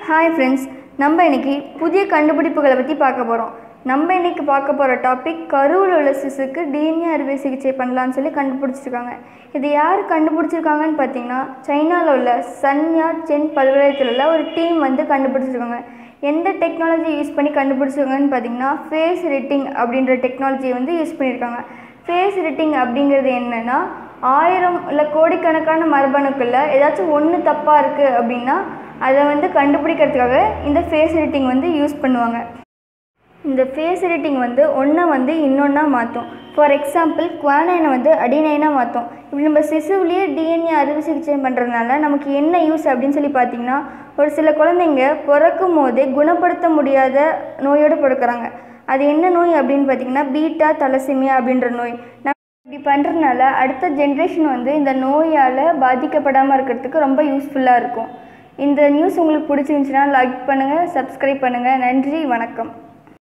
hi friends நம்ம இன்னைக்கு புதிய கண்டுபிடிப்புகளை பற்றி பார்க்க போகிறோம் நம்ம இன்னைக்கு பார்க்க போகிற டாபிக் கருவில் உள்ள சிசுக்கு டிஎன்ஏ அறுவை சிகிச்சை பண்ணலான்னு சொல்லி கண்டுபிடிச்சிருக்காங்க இது யார் கண்டுபிடிச்சிருக்காங்கன்னு பார்த்தீங்கன்னா சைனாவில் உள்ள சன்யா சென் பல்கலைக்கழகத்தில் உள்ள ஒரு டீம் வந்து கண்டுபிடிச்சிருக்காங்க எந்த டெக்னாலஜி யூஸ் பண்ணி கண்டுபிடிச்சிருக்காங்கன்னு பார்த்தீங்கன்னா ஃபேஸ் ரிட்டிங் அப்படின்ற டெக்னாலஜியை வந்து யூஸ் பண்ணியிருக்காங்க ஃபேஸ் ரிட்டிங் அப்படிங்கிறது என்னென்னா ஆயிரம் இல்லை கோடிக்கணக்கான மரபணுக்களில் ஏதாச்சும் ஒன்று தப்பாக இருக்குது அப்படின்னா அதை வந்து கண்டுபிடிக்கிறதுக்காக இந்த ஃபேஸ் எடிட்டிங் வந்து யூஸ் பண்ணுவாங்க இந்த ஃபேஸ் எடிட்டிங் வந்து ஒன்றை வந்து இன்னொன்றா மாற்றும் ஃபார் எக்ஸாம்பிள் குவானைனை வந்து அடினைனாக மாற்றும் இப்படி நம்ம சிசுவிலேயே டிஎன்ஏ அறுவை சிகிச்சை பண்ணுறதுனால நமக்கு என்ன யூஸ் அப்படின்னு சொல்லி பார்த்தீங்கன்னா ஒரு சில குழந்தைங்க பிறக்கும் போதே குணப்படுத்த முடியாத நோயோடு பிறக்கிறாங்க அது என்ன நோய் அப்படின்னு பார்த்தீங்கன்னா பீட்டா தலசிமியா அப்படின்ற நோய் நம்ம இப்படி பண்ணுறதுனால அடுத்த ஜென்ரேஷன் வந்து இந்த நோயால் பாதிக்கப்படாமல் இருக்கிறதுக்கு ரொம்ப யூஸ்ஃபுல்லாக இருக்கும் இந்த நியூஸ் உங்களுக்கு பிடிச்சிருந்துச்சுன்னா லைக் பண்ணுங்கள் சப்ஸ்கிரைப் பண்ணுங்கள் நன்றி வணக்கம்